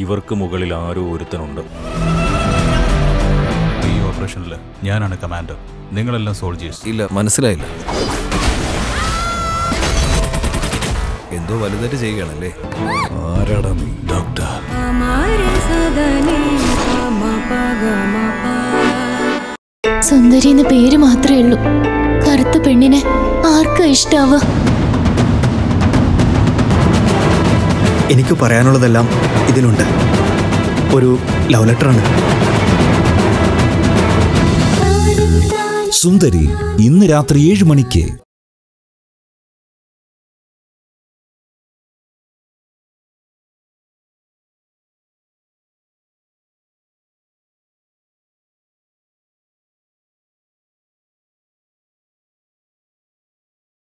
ഇവർക്ക് മുകളിൽ ആരോ ഒരുത്തനുണ്ട് ഈ ഓപ്പറേഷനിൽ ഞാനാണ് കമാൻഡർ നിങ്ങളെല്ലാം സോൾജേഴ്സ് ഇല്ല മനസ്സിലായില്ല എന്തോ വലുതായിട്ട് ചെയ്യുകയാണല്ലേ ആരാടാ നീ ഡോക്ടർ സുന്ദരി എന്ന പേര് മാത്രമേ ഉള്ളൂ കറുത്ത പെണ്ണിനെ ആർക്കാ ഇഷ്ടാവുക എനിക്ക് പറയാനുള്ളതെല്ലാം ഇതിലുണ്ട് ഒരു ലവ് ലെറ്ററാണ് സുന്ദരി ഇന്ന് രാത്രി ഏഴ് മണിക്ക്